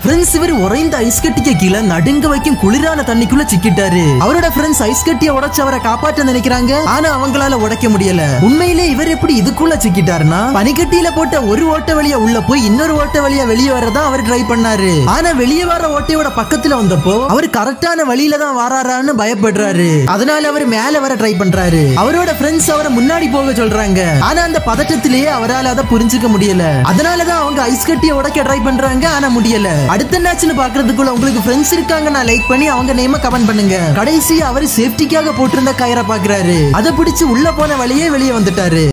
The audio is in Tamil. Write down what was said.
ஃப்ரெண்ட்ஸ் இவர் உறைந்த ஐஸ் கட்டிக்கு கீழே நடுங்க வைக்கும் குளிரான தண்ணிக்குள்ள சிக்கிட்டாரு அவரோட ஃப்ரெண்ட்ஸ் ஐஸ் கட்டியை உடைச்சு அவரை காப்பாற்ற நினைக்கிறாங்க ஆனா அவங்களால உடைக்க முடியல உண்மையிலே இவர் எப்படி இதுக்குள்ள சிக்கிட்டாருன்னா பனிக்கட்டியில போட்ட ஒரு ஓட்ட வழியா உள்ள போய் இன்னொரு ஓட்ட வழியா வெளியே வரதான் அவர் ட்ரை பண்ணாரு ஆனா வெளியே வர ஓட்டையோட பக்கத்துல வந்தப்போ அவர் கரெக்டான வழியில தான் வராரான்னு பயப்படுறாரு அதனால அவர் மேல வர ட்ரை பண்றாரு அவரோட ஃப்ரெண்ட்ஸ் அவரை முன்னாடி போக சொல்றாங்க ஆனா அந்த பதட்டத்திலேயே அவரால் அதை புரிஞ்சுக்க முடியல அதனாலதான் அவங்க ஐஸ் கட்டியை உடைக்க ட்ரை பண்றாங்க ஆனா முடியல அடுத்த என்னாச்சுன்னு பாக்குறதுக்குள்ள உங்களுக்கு ஃப்ரெண்ட்ஸ் இருக்காங்க நான் லைக் பண்ணி அவங்க நேம கமெண்ட் பண்ணுங்க கடைசி அவர் சேஃப்டிக்காக போட்டிருந்த கயிறை பாக்குறாரு அதை பிடிச்சு உள்ள போன வழியே வெளியே வந்துட்டாரு